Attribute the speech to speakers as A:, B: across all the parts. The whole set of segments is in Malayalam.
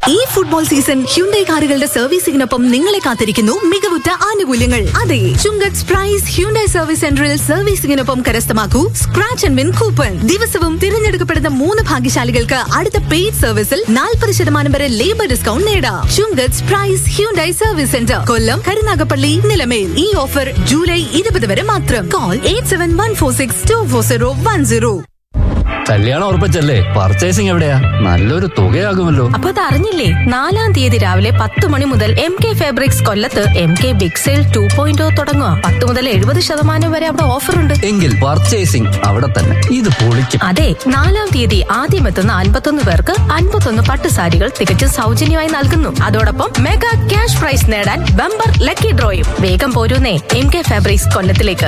A: ഈ ഫുട്ബോൾ സീസൺ ഹ്യുണ്ടൈ കാറുകളുടെ സർവീസിംഗിനൊപ്പം നിങ്ങളെ കാത്തിരിക്കുന്നു മികവുറ്റ ആനുകൂല്യങ്ങൾ അതെ ചുങ്കത്ത് പ്രൈസ് ഹ്യുണ്ടൈ സർവീസ് സെന്ററിൽ സർവീസിംഗിനൊപ്പം കരസ്ഥമാക്കൂ സ്ക്രാച്ച് ആൻഡ് വിൻ കൂപ്പൺ ദിവസവും തിരഞ്ഞെടുക്കപ്പെടുന്ന മൂന്ന് ഭാഗ്യശാലികൾക്ക് അടുത്ത പെയ്ഡ് സർവീസിൽ നാൽപ്പത് ശതമാനം വരെ ലേബർ ഡിസ്കൗണ്ട് നേടാം Chungath Prize Hyundai service centre Kollam Karunagappally Nilamel ഈ ഓഫർ ജൂലൈ ഇരുപത് വരെ മാത്രം call eight seven one four six two four zero one zero
B: കല്യാണം ഉറപ്പിച്ചല്ലേ പർച്ചേസിംഗ് എവിടെയാ നല്ലൊരു തുകയാകുമല്ലോ
C: അപ്പൊ അത് അറിഞ്ഞില്ലേ നാലാം തീയതി രാവിലെ പത്ത് മണി മുതൽ എം കെ ഫാബ്രിക്സ് കൊല്ലത്ത് M K big sale two point തുടങ്ങുക പത്ത് മുതൽ എഴുപത് ശതമാനം വരെ അവിടെ ഓഫർ ഉണ്ട്
B: എങ്കിൽ പർച്ചേസിംഗ് അവിടെ തന്നെ ഇത് പൊളിക്കും
C: അതെ നാലാം തീയതി ആദ്യം എത്തുന്ന അൻപത്തൊന്ന് പേർക്ക് അൻപത്തൊന്ന് പട്ടുസാരികൾ തികച്ചും സൗജന്യമായി നൽകുന്നു അതോടൊപ്പം മെഗാ ക്യാഷ് പ്രൈസ് നേടാൻ ബമ്പർ ലക്കി ഡ്രോയും വേഗം പോരൂന്നേ എം കെ ഫാബ്രിക്സ് കൊല്ലത്തിലേക്ക്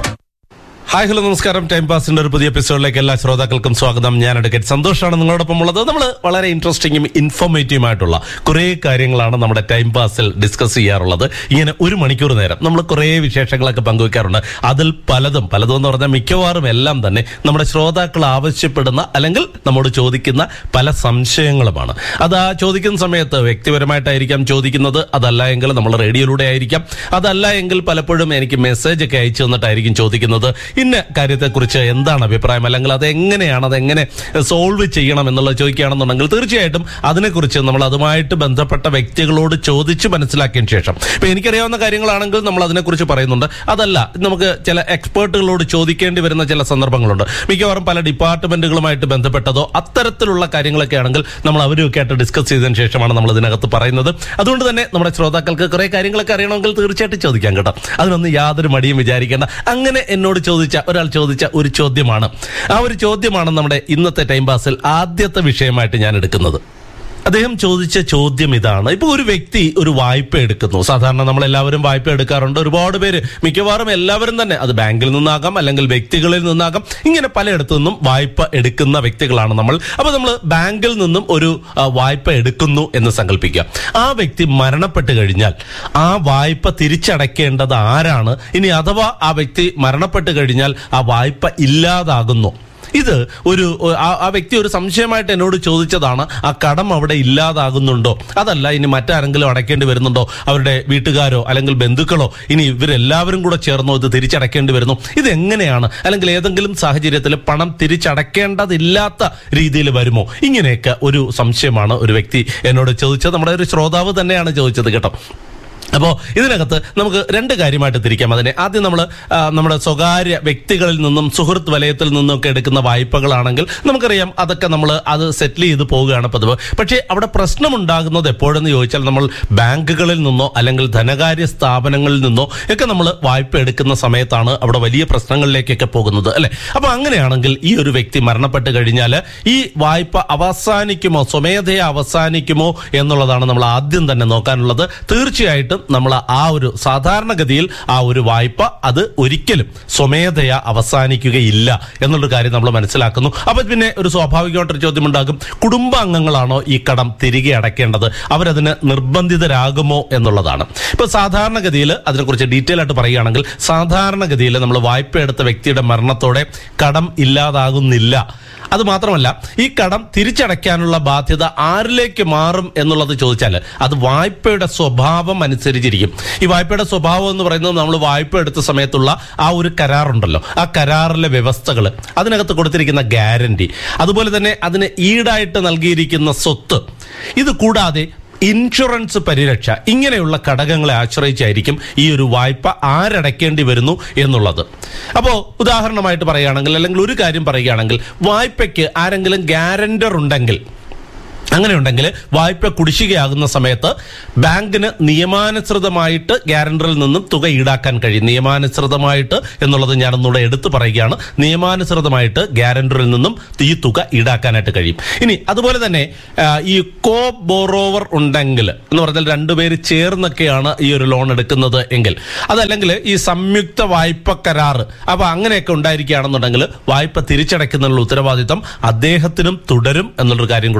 D: ഹായ് ഹലോ നമസ്കാരം ടൈം പാസിന്റെ ഒരു പുതിയ എപ്പിസോഡിലേക്ക് എല്ലാ ശ്രോതാക്കൾക്കും സ്വാഗതം ഞാൻ അഡ്വക്കേറ്റ് സന്തോഷാണ് നിങ്ങളോടൊപ്പം ഉള്ളത് നമ്മൾ വളരെ ഇൻട്രസ്റ്റിംഗും ഇൻഫോർമേറ്റീവും ആയിട്ടുള്ള കുറേ കാര്യങ്ങളാണ് നമ്മുടെ ടൈം പാസിൽ ഡിസ്കസ് ചെയ്യാറുള്ളത് ഇങ്ങനെ ഒരു മണിക്കൂർ നേരം നമ്മൾ കുറേ വിശേഷങ്ങളൊക്കെ പങ്കുവെക്കാറുണ്ട് അതിൽ പലതും പലതും എന്ന് പറഞ്ഞാൽ മിക്കവാറും എല്ലാം തന്നെ നമ്മുടെ ശ്രോതാക്കൾ ആവശ്യപ്പെടുന്ന അല്ലെങ്കിൽ നമ്മോട് ചോദിക്കുന്ന പല സംശയങ്ങളുമാണ് അത് ആ ചോദിക്കുന്ന സമയത്ത് വ്യക്തിപരമായിട്ടായിരിക്കാം ചോദിക്കുന്നത് അതല്ല എങ്കിൽ നമ്മൾ റേഡിയോയിലൂടെ ആയിരിക്കാം അതല്ല എങ്കിൽ പലപ്പോഴും എനിക്ക് മെസ്സേജ് ഒക്കെ അയച്ചു തന്നിട്ടായിരിക്കും ചോദിക്കുന്നത് ഇന്ന കാര്യത്തെക്കുറിച്ച് എന്താണ് അഭിപ്രായം അല്ലെങ്കിൽ അത് എങ്ങനെയാണ് അത് എങ്ങനെ സോൾവ് ചെയ്യണം എന്നുള്ളത് ചോദിക്കുകയാണെന്നുണ്ടെങ്കിൽ തീർച്ചയായിട്ടും അതിനെക്കുറിച്ച് നമ്മൾ അതുമായിട്ട് ബന്ധപ്പെട്ട വ്യക്തികളോട് ചോദിച്ച് മനസ്സിലാക്കിയതിന് ശേഷം ഇപ്പൊ എനിക്കറിയാവുന്ന കാര്യങ്ങളാണെങ്കിൽ നമ്മൾ അതിനെക്കുറിച്ച് പറയുന്നുണ്ട് അതല്ല നമുക്ക് ചില എക്സ്പേർട്ടുകളോട് ചോദിക്കേണ്ടി വരുന്ന ചില സന്ദർഭങ്ങളുണ്ട് മിക്കവാറും പല ഡിപ്പാർട്ട്മെന്റുകളുമായിട്ട് ബന്ധപ്പെട്ടതോ അത്തരത്തിലുള്ള കാര്യങ്ങളൊക്കെ ആണെങ്കിൽ നമ്മൾ അവരുമൊക്കെ ആയിട്ട് ഡിസ്കസ് ചെയ്തതിനു ശേഷമാണ് നമ്മൾ ഇതിനകത്ത് പറയുന്നത് അതുകൊണ്ട് തന്നെ നമ്മുടെ ശ്രോതാക്കൾക്ക് കുറെ കാര്യങ്ങളൊക്കെ അറിയണമെങ്കിൽ തീർച്ചയായിട്ടും ചോദിക്കാം കേട്ടോ അതിനൊന്നും യാതൊരു മടിയും വിചാരിക്കേണ്ട അങ്ങനെ എന്നോട് ചോദിച്ച ഒരാൾ ചോദിച്ച ഒരു ചോദ്യമാണ് ആ ഒരു ചോദ്യമാണ് നമ്മുടെ ഇന്നത്തെ ടൈം പാസിൽ ആദ്യത്തെ വിഷയമായിട്ട് ഞാൻ എടുക്കുന്നത് അദ്ദേഹം ചോദിച്ച ചോദ്യം ഇതാണ് ഇപ്പൊ ഒരു വ്യക്തി ഒരു വായ്പ എടുക്കുന്നു സാധാരണ നമ്മൾ എല്ലാവരും വായ്പ എടുക്കാറുണ്ട് ഒരുപാട് പേര് മിക്കവാറും എല്ലാവരും തന്നെ അത് ബാങ്കിൽ നിന്നാകാം അല്ലെങ്കിൽ വ്യക്തികളിൽ നിന്നാകാം ഇങ്ങനെ പലയിടത്തു നിന്നും വായ്പ എടുക്കുന്ന വ്യക്തികളാണ് നമ്മൾ അപ്പൊ നമ്മൾ ബാങ്കിൽ നിന്നും ഒരു ആ, വായ്പ എടുക്കുന്നു എന്ന് സങ്കല്പിക്കുക ആ വ്യക്തി മരണപ്പെട്ട് കഴിഞ്ഞാൽ ആ വായ്പ തിരിച്ചടയ്ക്കേണ്ടത് ആരാണ് ഇനി അഥവാ ആ വ്യക്തി മരണപ്പെട്ട് കഴിഞ്ഞാൽ ആ വായ്പ ഇല്ലാതാകുന്നു ഇത് ഒരു ആ- ആ വ്യക്തി ഒരു സംശയമായിട്ട് എന്നോട് ചോദിച്ചതാണ് ആ കടം അവിടെ ഇല്ലാതാകുന്നുണ്ടോ അതല്ല ഇനി മറ്റാരെങ്കിലും അടയ്ക്കേണ്ടി വരുന്നുണ്ടോ അവരുടെ വീട്ടുകാരോ അല്ലെങ്കിൽ ബന്ധുക്കളോ ഇനി ഇവരെല്ലാവരും കൂടെ ചേർന്നോ ഇത് തിരിച്ചടയ്ക്കേണ്ടി വരുന്നു ഇത് എങ്ങനെയാണ് അല്ലെങ്കിൽ ഏതെങ്കിലും സാഹചര്യത്തിൽ പണം തിരിച്ചടയ്ക്കേണ്ടതില്ലാത്ത രീതിയിൽ വരുമോ ഇങ്ങനെയൊക്കെ ഒരു സംശയമാണ് ഒരു വ്യക്തി എന്നോട് ചോദിച്ചത് നമ്മുടെ ഒരു ശ്രോതാവ് തന്നെയാണ് ചോദിച്ചത് കേട്ടോ അപ്പോൾ ഇതിനകത്ത് നമുക്ക് രണ്ട് കാര്യമായിട്ട് തിരിക്കാം അതിനെ ആദ്യം നമ്മൾ നമ്മുടെ സ്വകാര്യ വ്യക്തികളിൽ നിന്നും സുഹൃത്ത് വലയത്തിൽ നിന്നൊക്കെ എടുക്കുന്ന വായ്പകളാണെങ്കിൽ നമുക്കറിയാം അതൊക്കെ നമ്മൾ അത് സെറ്റിൽ ചെയ്ത് പോവുകയാണ് പതിവ് പക്ഷേ അവിടെ പ്രശ്നമുണ്ടാകുന്നത് എപ്പോഴെന്ന് ചോദിച്ചാൽ നമ്മൾ ബാങ്കുകളിൽ നിന്നോ അല്ലെങ്കിൽ ധനകാര്യ സ്ഥാപനങ്ങളിൽ നിന്നോ ഒക്കെ നമ്മൾ വായ്പ എടുക്കുന്ന സമയത്താണ് അവിടെ വലിയ പ്രശ്നങ്ങളിലേക്കൊക്കെ പോകുന്നത് അല്ലെ അപ്പൊ അങ്ങനെയാണെങ്കിൽ ഈ ഒരു വ്യക്തി മരണപ്പെട്ട് കഴിഞ്ഞാൽ ഈ വായ്പ അവസാനിക്കുമോ സ്വമേധയ അവസാനിക്കുമോ എന്നുള്ളതാണ് നമ്മൾ ആദ്യം തന്നെ നോക്കാനുള്ളത് തീർച്ചയായിട്ടും നമ്മൾ ആ ഒരു സാധാരണഗതിയിൽ ആ ഒരു വായ്പ അത് ഒരിക്കലും സ്വമേധയ അവസാനിക്കുകയില്ല എന്നുള്ളൊരു കാര്യം നമ്മൾ മനസ്സിലാക്കുന്നു അപ്പൊ പിന്നെ ഒരു സ്വാഭാവികമായിട്ടൊരു ചോദ്യം ഉണ്ടാകും കുടുംബാംഗങ്ങളാണോ ഈ കടം തിരികെ അടയ്ക്കേണ്ടത് അവരതിന് നിർബന്ധിതരാകുമോ എന്നുള്ളതാണ് ഇപ്പൊ സാധാരണഗതിയിൽ അതിനെക്കുറിച്ച് ഡീറ്റെയിൽ ആയിട്ട് പറയുകയാണെങ്കിൽ സാധാരണഗതിയിൽ നമ്മൾ വായ്പ എടുത്ത വ്യക്തിയുടെ മരണത്തോടെ കടം ഇല്ലാതാകുന്നില്ല അത് മാത്രമല്ല ഈ കടം തിരിച്ചടയ്ക്കാനുള്ള ബാധ്യത ആരിലേക്ക് മാറും എന്നുള്ളത് ചോദിച്ചാൽ അത് വായ്പയുടെ സ്വഭാവം അനുസരിച്ചിരിക്കും ഈ വായ്പയുടെ സ്വഭാവം എന്ന് പറയുന്നത് നമ്മൾ വായ്പ എടുത്ത സമയത്തുള്ള ആ ഒരു കരാറുണ്ടല്ലോ ആ കരാറിലെ വ്യവസ്ഥകൾ അതിനകത്ത് കൊടുത്തിരിക്കുന്ന ഗ്യാരണ്ടി അതുപോലെ തന്നെ അതിന് ഈടായിട്ട് നൽകിയിരിക്കുന്ന സ്വത്ത് ഇത് കൂടാതെ ഇൻഷുറൻസ് പരിരക്ഷ ഇങ്ങനെയുള്ള ഘടകങ്ങളെ ആശ്രയിച്ചായിരിക്കും ഈ ഒരു വായ്പ ആരടയ്ക്കേണ്ടി വരുന്നു എന്നുള്ളത് അപ്പോൾ ഉദാഹരണമായിട്ട് പറയുകയാണെങ്കിൽ അല്ലെങ്കിൽ ഒരു കാര്യം പറയുകയാണെങ്കിൽ വായ്പയ്ക്ക് ആരെങ്കിലും ഗ്യാരണ്ടർ ഉണ്ടെങ്കിൽ അങ്ങനെ ഉണ്ടെങ്കിൽ വായ്പ കുടിശ്ശികയാകുന്ന സമയത്ത് ബാങ്കിന് നിയമാനുസൃതമായിട്ട് ഗ്യാരണ്ടറിൽ നിന്നും തുക ഈടാക്കാൻ കഴിയും നിയമാനുസൃതമായിട്ട് എന്നുള്ളത് ഞാനൊന്നുകൂടെ എടുത്തു പറയുകയാണ് നിയമാനുസൃതമായിട്ട് ഗ്യാരണ്ടറിൽ നിന്നും ഈ തുക ഈടാക്കാനായിട്ട് കഴിയും ഇനി അതുപോലെ തന്നെ ആ, ഈ കോ ബോറോവർ ഉണ്ടെങ്കിൽ എന്ന് പറഞ്ഞാൽ രണ്ടുപേര് ചേർന്നൊക്കെയാണ് ഈ ഒരു ലോൺ എടുക്കുന്നത് എങ്കിൽ അതല്ലെങ്കിൽ ഈ സംയുക്ത വായ്പ കരാറ് അപ്പൊ അങ്ങനെയൊക്കെ ഉണ്ടായിരിക്കുകയാണെന്നുണ്ടെങ്കിൽ വായ്പ തിരിച്ചടയ്ക്കുന്നതിനുള്ള ഉത്തരവാദിത്തം അദ്ദേഹത്തിനും തുടരും എന്നുള്ളൊരു കാര്യം കൂടെ ഒന്ന് മനസ്സിലാക്കുക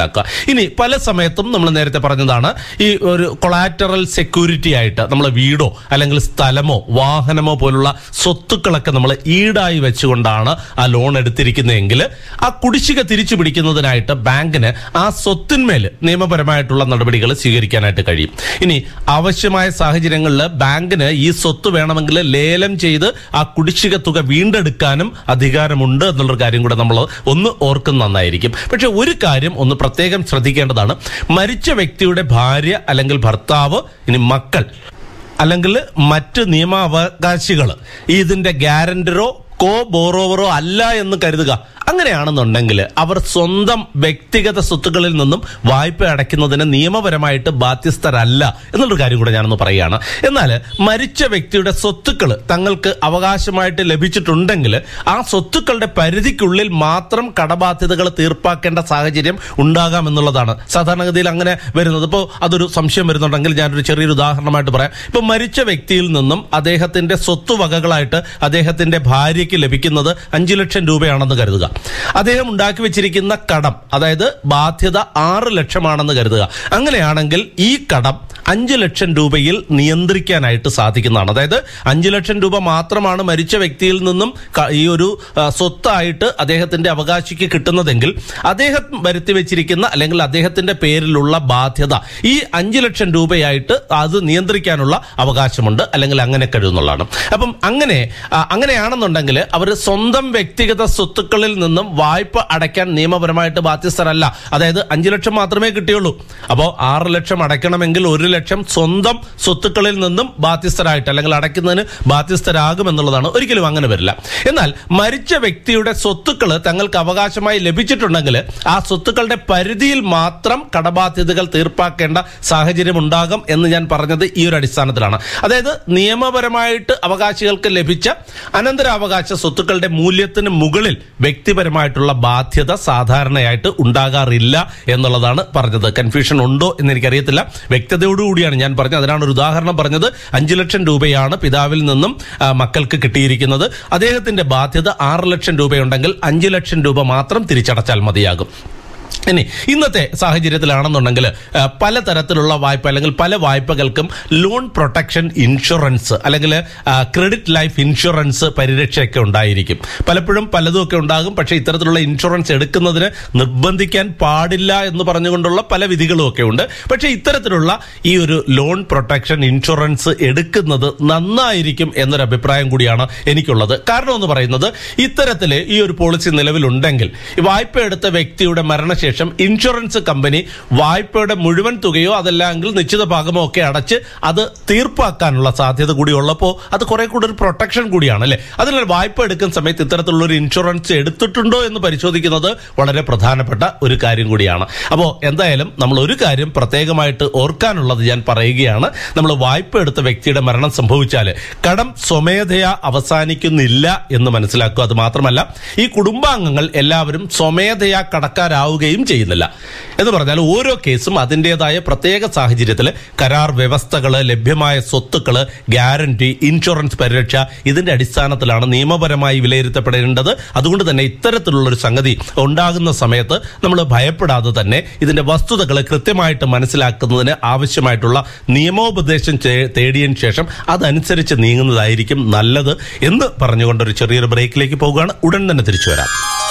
D: മനസ്സിലാക്കുക ഇനി പല സമയത്തും നമ്മൾ നേരത്തെ പറഞ്ഞതാണ് ഈ ഒരു കൊളാറ്ററൽ സെക്യൂരിറ്റി ആയിട്ട് നമ്മൾ വീടോ അല്ലെങ്കിൽ സ്ഥലമോ വാഹനമോ പോലുള്ള സ്വത്തുക്കളൊക്കെ നമ്മൾ ഈടായി വെച്ചുകൊണ്ടാണ് ആ ലോൺ എടുത്തിരിക്കുന്നതെങ്കിൽ ആ കുടിശ്ശിക തിരിച്ചു പിടിക്കുന്നതിനായിട്ട് ബാങ്കിന് ആ സ്വത്തിന്മേൽ നിയമപരമായിട്ടുള്ള നടപടികൾ സ്വീകരിക്കാനായിട്ട് കഴിയും ഇനി ആവശ്യമായ സാഹചര്യങ്ങളിൽ ബാങ്കിന് ഈ സ്വത്ത് വേണമെങ്കിൽ ലേലം ചെയ്ത് ആ കുടിശ്ശിക തുക വീണ്ടെടുക്കാനും അധികാരമുണ്ട് എന്നുള്ളൊരു കാര്യം കൂടെ നമ്മൾ ഒന്ന് ഓർക്കുന്ന നന്നായിരിക്കും പക്ഷെ ഒരു കാര്യം ഒന്ന് പ്രത്യേകം ശ്രദ്ധിക്കേണ്ടതാണ് മരിച്ച വ്യക്തിയുടെ ഭാര്യ അല്ലെങ്കിൽ ഭർത്താവ് ഇനി മക്കൾ അല്ലെങ്കിൽ മറ്റ് നിയമാവകാശികൾ ഇതിന്റെ ഗ്യാരണ്ടറോ കോ ബോറോവറോ അല്ല എന്ന് കരുതുക അങ്ങനെയാണെന്നുണ്ടെങ്കിൽ അവർ സ്വന്തം വ്യക്തിഗത സ്വത്തുക്കളിൽ നിന്നും വായ്പ അടയ്ക്കുന്നതിന് നിയമപരമായിട്ട് ബാധ്യസ്ഥരല്ല എന്നുള്ളൊരു കാര്യം കൂടെ ഞാനൊന്ന് പറയുകയാണ് എന്നാൽ മരിച്ച വ്യക്തിയുടെ സ്വത്തുക്കൾ തങ്ങൾക്ക് അവകാശമായിട്ട് ലഭിച്ചിട്ടുണ്ടെങ്കിൽ ആ സ്വത്തുക്കളുടെ പരിധിക്കുള്ളിൽ മാത്രം കടബാധ്യതകൾ തീർപ്പാക്കേണ്ട സാഹചര്യം ഉണ്ടാകാം എന്നുള്ളതാണ് സാധാരണഗതിയിൽ അങ്ങനെ വരുന്നത് ഇപ്പോൾ അതൊരു സംശയം വരുന്നുണ്ടെങ്കിൽ ഞാനൊരു ചെറിയൊരു ഉദാഹരണമായിട്ട് പറയാം ഇപ്പൊ മരിച്ച വ്യക്തിയിൽ നിന്നും അദ്ദേഹത്തിന്റെ സ്വത്തുവകകളായിട്ട് അദ്ദേഹത്തിന്റെ ഭാര്യയ്ക്ക് ലഭിക്കുന്നത് അഞ്ചു ലക്ഷം രൂപയാണെന്ന് കരുതുക അദ്ദേഹം ഉണ്ടാക്കി വെച്ചിരിക്കുന്ന കടം അതായത് ബാധ്യത ആറ് ലക്ഷമാണെന്ന് കരുതുക അങ്ങനെയാണെങ്കിൽ ഈ കടം അഞ്ച് ലക്ഷം രൂപയിൽ നിയന്ത്രിക്കാനായിട്ട് സാധിക്കുന്നതാണ് അതായത് അഞ്ച് ലക്ഷം രൂപ മാത്രമാണ് മരിച്ച വ്യക്തിയിൽ നിന്നും ക- ഈ ഒരു ആ, സ്വത്തായിട്ട് അദ്ദേഹത്തിന്റെ അവകാശിക്ക് കിട്ടുന്നതെങ്കിൽ അദ്ദേഹം വരുത്തി വെച്ചിരിക്കുന്ന അല്ലെങ്കിൽ അദ്ദേഹത്തിന്റെ പേരിലുള്ള ബാധ്യത ഈ അഞ്ച് ലക്ഷം രൂപയായിട്ട് അത് നിയന്ത്രിക്കാനുള്ള അവകാശമുണ്ട് അല്ലെങ്കിൽ അങ്ങനെ കഴിയുന്നുള്ളതാണ് അപ്പം അങ്ങനെ ആ, അങ്ങനെയാണെന്നുണ്ടെങ്കിൽ അവർ സ്വന്തം വ്യക്തിഗത സ്വത്തുക്കളിൽ നിന്നും വായ്പ അടയ്ക്കാൻ നിയമപരമായിട്ട് ബാധ്യസ്ഥരല്ല അതായത് അഞ്ചു ലക്ഷം മാത്രമേ കിട്ടിയുള്ളൂ അപ്പോൾ ആറ് ലക്ഷം അടയ്ക്കണമെങ്കിൽ ഒരു ലക്ഷം സ്വന്തം സ്വത്തുക്കളിൽ നിന്നും ബാധ്യസ്ഥരായിട്ട് അല്ലെങ്കിൽ അടയ്ക്കുന്നതിന് ബാധ്യസ്ഥരാകും എന്നുള്ളതാണ് ഒരിക്കലും അങ്ങനെ വരില്ല എന്നാൽ മരിച്ച വ്യക്തിയുടെ സ്വത്തുക്കൾ തങ്ങൾക്ക് അവകാശമായി ലഭിച്ചിട്ടുണ്ടെങ്കിൽ ആ സ്വത്തുക്കളുടെ പരിധിയിൽ മാത്രം കടബാധ്യതകൾ തീർപ്പാക്കേണ്ട സാഹചര്യം ഉണ്ടാകും എന്ന് ഞാൻ പറഞ്ഞത് ഈ ഒരു അടിസ്ഥാനത്തിലാണ് അതായത് നിയമപരമായിട്ട് അവകാശികൾക്ക് ലഭിച്ച അനന്തരാവകാശ സ്വത്തുക്കളുടെ മൂല്യത്തിന് മുകളിൽ വ്യക്തിപരമായിട്ടുള്ള ബാധ്യത സാധാരണയായിട്ട് ഉണ്ടാകാറില്ല എന്നുള്ളതാണ് പറഞ്ഞത് കൺഫ്യൂഷൻ ഉണ്ടോ എന്ന് എനിക്കറിയത്തില്ല വ്യക്തതയോടുകൂടിയാണ് ഞാൻ പറഞ്ഞത് അതിനാണ് ഒരു ഉദാഹരണം പറഞ്ഞത് അഞ്ചു ലക്ഷം രൂപയാണ് പിതാവിൽ നിന്നും ആ, മക്കൾക്ക് കിട്ടിയിരിക്കുന്നത് അദ്ദേഹത്തിന്റെ ബാധ്യത ആറ് ലക്ഷം രൂപയുണ്ടെങ്കിൽ അഞ്ചു ലക്ഷം രൂപ മാത്രം തിരിച്ചടച്ചാൽ മതിയാകും ഇനി ഇന്നത്തെ സാഹചര്യത്തിലാണെന്നുണ്ടെങ്കിൽ ആ, പലതരത്തിലുള്ള വായ്പ അല്ലെങ്കിൽ പല വായ്പകൾക്കും ലോൺ പ്രൊട്ടക്ഷൻ ഇൻഷുറൻസ് അല്ലെങ്കിൽ ആ, ക്രെഡിറ്റ് ലൈഫ് ഇൻഷുറൻസ് പരിരക്ഷയൊക്കെ ഉണ്ടായിരിക്കും പലപ്പോഴും പലതും ഒക്കെ ഉണ്ടാകും പക്ഷേ ഇത്തരത്തിലുള്ള ഇൻഷുറൻസ് എടുക്കുന്നതിന് നിർബന്ധിക്കാൻ പാടില്ല എന്ന് പറഞ്ഞുകൊണ്ടുള്ള പല വിധികളും ഒക്കെ ഉണ്ട് പക്ഷേ ഇത്തരത്തിലുള്ള ഈ ഒരു ലോൺ പ്രൊട്ടക്ഷൻ ഇൻഷുറൻസ് എടുക്കുന്നത് നന്നായിരിക്കും എന്നൊരു അഭിപ്രായം കൂടിയാണ് എനിക്കുള്ളത് കാരണം എന്ന് പറയുന്നത് ഇത്തരത്തിൽ ഈ ഒരു പോളിസി നിലവിലുണ്ടെങ്കിൽ ഈ വായ്പ എടുത്ത വ്യക്തിയുടെ മരണശേഷം ഇൻഷുറൻസ് കമ്പനി വായ്പയുടെ മുഴുവൻ തുകയോ അതല്ലെങ്കിൽ നിശ്ചിത ഭാഗമോ ഒക്കെ അടച്ച് അത് തീർപ്പാക്കാനുള്ള സാധ്യത കൂടി ഉള്ളപ്പോൾ അത് കുറെ കൂടി ഒരു പ്രൊട്ടക്ഷൻ കൂടിയാണ് അല്ലെ അതിനാൽ വായ്പ എടുക്കുന്ന സമയത്ത് ഇത്തരത്തിലുള്ള ഒരു ഇൻഷുറൻസ് എടുത്തിട്ടുണ്ടോ എന്ന് പരിശോധിക്കുന്നത് വളരെ പ്രധാനപ്പെട്ട ഒരു കാര്യം കൂടിയാണ് അപ്പോൾ എന്തായാലും നമ്മൾ ഒരു കാര്യം പ്രത്യേകമായിട്ട് ഓർക്കാനുള്ളത് ഞാൻ പറയുകയാണ് നമ്മൾ വായ്പ എടുത്ത വ്യക്തിയുടെ മരണം സംഭവിച്ചാൽ കടം സ്വമേധയാ അവസാനിക്കുന്നില്ല എന്ന് മനസ്സിലാക്കുക അത് മാത്രമല്ല ഈ കുടുംബാംഗങ്ങൾ എല്ലാവരും സ്വമേധയാ കടക്കാരാവുകയും ചെയ്യുന്നില്ല എന്ന് പറഞ്ഞാൽ ഓരോ കേസും അതിൻ്റെതായ പ്രത്യേക സാഹചര്യത്തിൽ കരാർ വ്യവസ്ഥകൾ ലഭ്യമായ സ്വത്തുക്കൾ ഗ്യാരണ്ടി ഇൻഷുറൻസ് പരിരക്ഷ ഇതിന്റെ അടിസ്ഥാനത്തിലാണ് നിയമപരമായി വിലയിരുത്തപ്പെടേണ്ടത് അതുകൊണ്ട് തന്നെ ഇത്തരത്തിലുള്ള ഒരു സംഗതി ഉണ്ടാകുന്ന സമയത്ത് നമ്മൾ ഭയപ്പെടാതെ തന്നെ ഇതിന്റെ വസ്തുതകൾ കൃത്യമായിട്ട് മനസ്സിലാക്കുന്നതിന് ആവശ്യമായിട്ടുള്ള നിയമോപദേശം ചേ- തേടിയതിനു ശേഷം അതനുസരിച്ച് നീങ്ങുന്നതായിരിക്കും നല്ലത് എന്ന് പറഞ്ഞുകൊണ്ട് ഒരു ചെറിയൊരു ബ്രേക്കിലേക്ക് പോവുകയാണ് ഉടൻ തന്നെ തിരിച്ചു വരാം